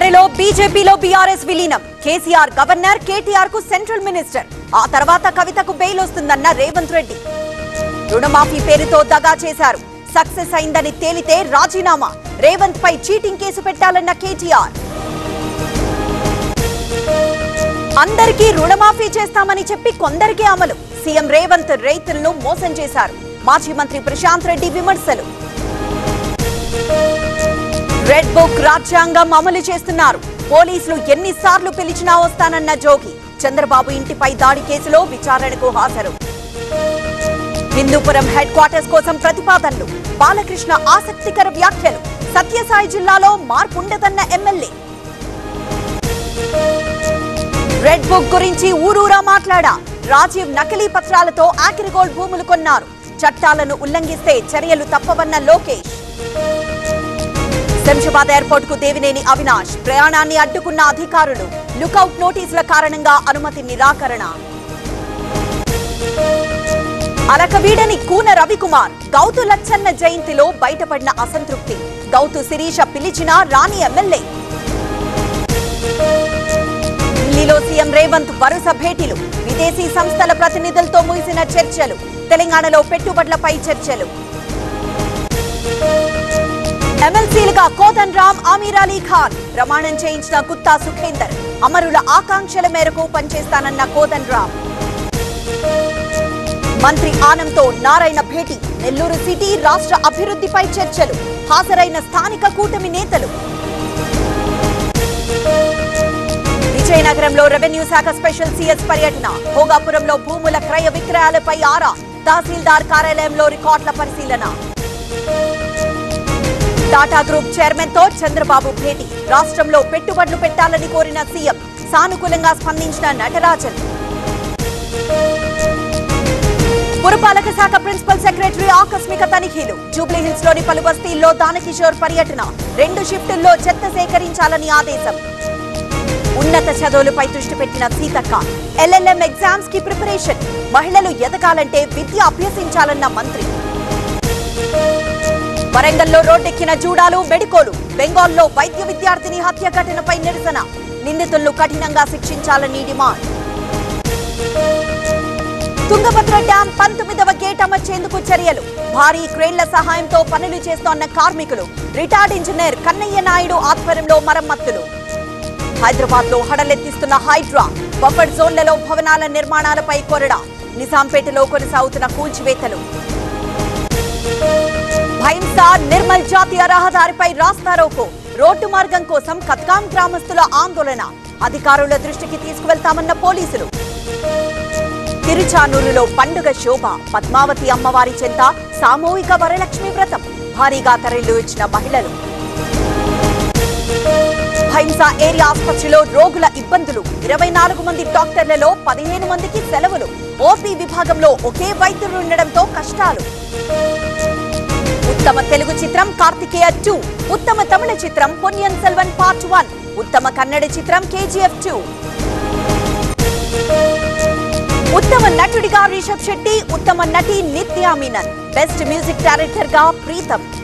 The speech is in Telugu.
త్వరలో బీజేపీలో బీఆర్ఎస్ విలీనం కేసీఆర్ గవర్నర్ కేటీఆర్ కు సెంట్రల్ మినిస్టర్ ఆ తర్వాత కవితకు బెయిల్ వస్తుందన్న రేవంత్ రెడ్డి రుణమాఫీ పేరుతో దగా చేశారు సక్సెస్ అయిందని తేలితే రాజీనామా రేవంత్ పై చీటింగ్ కేసు పెట్టాలన్న కేటీఆర్ అందరికీ రుణమాఫీ చేస్తామని చెప్పి కొందరికే అమలు సీఎం రేవంత్ రైతులను మోసం చేశారు మాజీ మంత్రి ప్రశాంత్ రెడ్డి విమర్శలు రెడ్ బుక్ రాజ్యాంగం అమలు చేస్తున్నారు పోలీసులు ఎన్నిసార్లు పిలిచినా వస్తానన్న జోగి చంద్రబాబు ఇంటిపై దాడి కేసులో విచారణకు హాజరు హిందూపురం హెడ్ క్వార్టర్స్ కోసం ప్రతిపాదనలు బాలకృష్ణ ఆసక్తికర వ్యాఖ్యలు సత్యసాయి జిల్లాలో మార్పుండదన్న ఎమ్మెల్యే రెడ్ బుక్ గురించి ఊరూరా మాట్లాడా రాజీవ్ నకిలీ పత్రాలతో ఆకిరిగోల్డ్ భూములు కొన్నారు చట్టాలను ఉల్లంఘిస్తే చర్యలు తప్పవన్న లోకేష్ శంషాబాద్ ఎయిర్పోర్ట్ కు దేవినేని అవినాష్ ప్రయాణాన్ని అడ్డుకున్న అధికారులు లుకౌట్ నోటీసుల కారణంగా అనుమతి నిరాకరణ అలకవీడని కూన రవికుమార్ గౌతు లచ్చన్న జయంతిలో బయటపడిన అసంతృప్తి గౌతు శిరీష పిలిచిన రాణి ఎమ్మెల్యే ఢిల్లీలో సీఎం రేవంత్ వరుస భేటీలు విదేశీ సంస్థల ప్రతినిధులతో ముగిసిన చర్చలు తెలంగాణలో పెట్టుబడులపై చర్చలు ఎమ్మెల్సీలుగా కోదన్ రామ్ ఆమీర్ అలీ ఖాన్ ప్రమాణం చేయించిన కుత్తా సుఖేందర్ అమరుల ఆకాంక్షల మేరకు పనిచేస్తానన్న కోదన్ రామ్ మంత్రి ఆనంతో నారాయణ భేటీ నెల్లూరు సిటీ రాష్ట్ర అభివృద్ధిపై చర్చలు హాజరైన స్థానిక కూటమి నేతలు విజయనగరంలో రెవెన్యూ శాఖ స్పెషల్ సిఎస్ పర్యటన భోగాపురంలో భూముల క్రయ విక్రయాలపై ఆరా తహసీల్దార్ కార్యాలయంలో రికార్డుల పరిశీలన టాటా గ్రూప్ చైర్మన్ తో చంద్రబాబు భేటీ రాష్ట్రంలో పెట్టుబడులు పెట్టాలని కోరిన సీఎం సానుకూలంగా స్పందించిన నటరాజన్ పురపాలక శాఖ ప్రిన్సిపల్ సెక్రటరీ ఆకస్మిక తనిఖీలు జూబ్లీహిల్స్ లోని పలు బస్తీల్లో దానకిషోర్ పర్యటన రెండు షిఫ్టుల్లో చెత్త సేకరించాలని ఆదేశం ఉన్నత చదువులపై దృష్టి పెట్టిన సీతక్క ఎల్ఎల్ఎం ఎగ్జామ్స్ కి ప్రిపరేషన్ మహిళలు ఎదగాలంటే విద్య అభ్యసించాలన్న మంత్రి వరంగల్లో రోడ్డెక్కిన జూడాలు మెడికోలు బెంగాల్లో వైద్య విద్యార్థిని హత్య ఘటనపై నిరసన నిందితులను కఠినంగా శిక్షించాలని డిమాండ్ తుంగభద్ర డ్యాం పంతొమ్మిదవ గేట్ అమర్చేందుకు చర్యలు భారీ క్రేన్ల సహాయంతో పనులు చేస్తోన్న కార్మికులు రిటైర్డ్ ఇంజనీర్ కన్నయ్య నాయుడు ఆధ్వర్యంలో మరమ్మతులు హైదరాబాద్ లో హడలెత్తిస్తున్న హైడ్రా బఫర్ జోన్లలో భవనాల నిర్మాణాలపై కొరడా నిజాంపేటలో కొనసాగుతున్న కూల్చివేతలు భయంస నిర్మల్ జాతీయ రహదారిపై రాస్తారోకో రోడ్డు మార్గం కోసం కత్కాం గ్రామస్తుల ఆందోళన అధికారుల దృష్టికి తీసుకువెళ్తామన్న పోలీసులు తిరుచానూరులో పండుగ శోభ పద్మావతి అమ్మవారి చెంత సామూహిక వరలక్ష్మి వ్రతం భారీగా తరలి వచ్చిన మహిళలు భైంసా ఏరియా ఆసుపత్రిలో రోగుల ఇబ్బందులు ఇరవై నాలుగు మంది డాక్టర్లలో పదిహేను మందికి సెలవులు ఓపీ విభాగంలో ఒకే వైద్యులు ఉండడంతో కష్టాలు ఉత్తమ తెలుగు చిత్రం కార్తికేయ టూ ఉత్తమ తమిళ చిత్రం పొన్నియన్ సెల్వన్ పార్ట్ వన్ ఉత్తమ కన్నడ చిత్రం కేజీఎఫ్ టూ ఉత్తమ నటుడిగా రిషబ్ శెట్టి ఉత్తమ నటి Nithya Menen best music director గా ప్రీతం